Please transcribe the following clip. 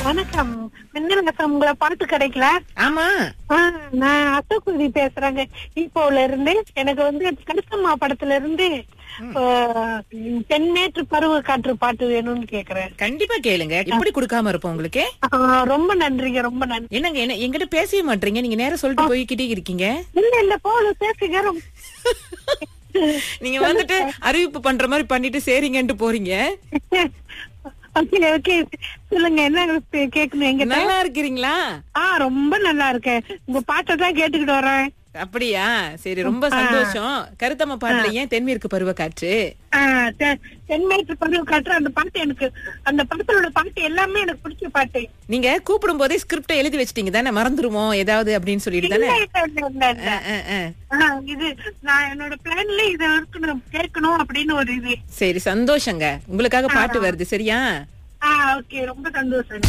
வணக்கம் மின்னலகம் உங்களை பாட்டு கிடைக்கல ஆமா ஆ, நான் அசோக்குதி பேசுறேங்க இப்போல இருந்து எனக்கு வந்து கருத்தம்மா படத்துல இருந்து ஆ, தென்மேற்று பருவ காற்று பாட்டு வேணும்னு கேக்குறேன் கண்டிப்பா கேளுங்க இப்படி கொடுக்காம இருப்போம் உங்களுக்கு ஆ, ரொம்ப நன்றிங்க ரொம்ப நன்றி என்னங்க என்ன எங்கிட்ட பேசவே மாட்டீங்க நீங்க நேரா சொல்லிட்டு போய்கிட்டே இருக்கீங்க இல்ல இல்ல போதும் பேசுங்க ரொம்ப நீங்க வந்துட்டு அறிவிப்பு பண்ற மாதிரி பண்ணிட்டு சரிங்கன்ட்டு போறீங்க ஓகே ஓகே சொல்லுங்க என்ன கேட்கணும் எங்கிட்ட நல்லா இருக்கிறீங்களா ஆ ரொம்ப நல்லா இருக்கேன் உங்க பாட்டை தான் கேட்டுக்கிட்டு வரேன் அப்படியா சரி ரொம்ப சந்தோஷம் கருத்தம்மா பாட்டுல ஏன் தென்மேற்கு பருவ காற்று ஆ, தெ- தென்மேற்கு பருவ காற்று அந்த பாட்டு எனக்கு அந்த படத்தோட பாட்டு எல்லாமே எனக்கு பிடிச்ச பாட்டு நீங்க கூப்பிடும் போதே ஸ்கிரிப்ட எழுதி வச்சிட்டீங்க தானே மறந்துருவோம் ஏதாவது அப்படின்னு சொல்லிட்டு இல்ல, தானே இல்ல, இல்ல, இல்ல, இல்ல. ஆ, ஆ, ஆ. ஆ, இது நான் என்னோட பிளான்ல இத இருக்கணும் கேட்கணும் அப்படின்னு ஒரு இது சரி சந்தோஷங்க உங்களுக்காக பாட்டு வருது சரியா ஆ ஓகே ரொம்ப சந்தோஷம்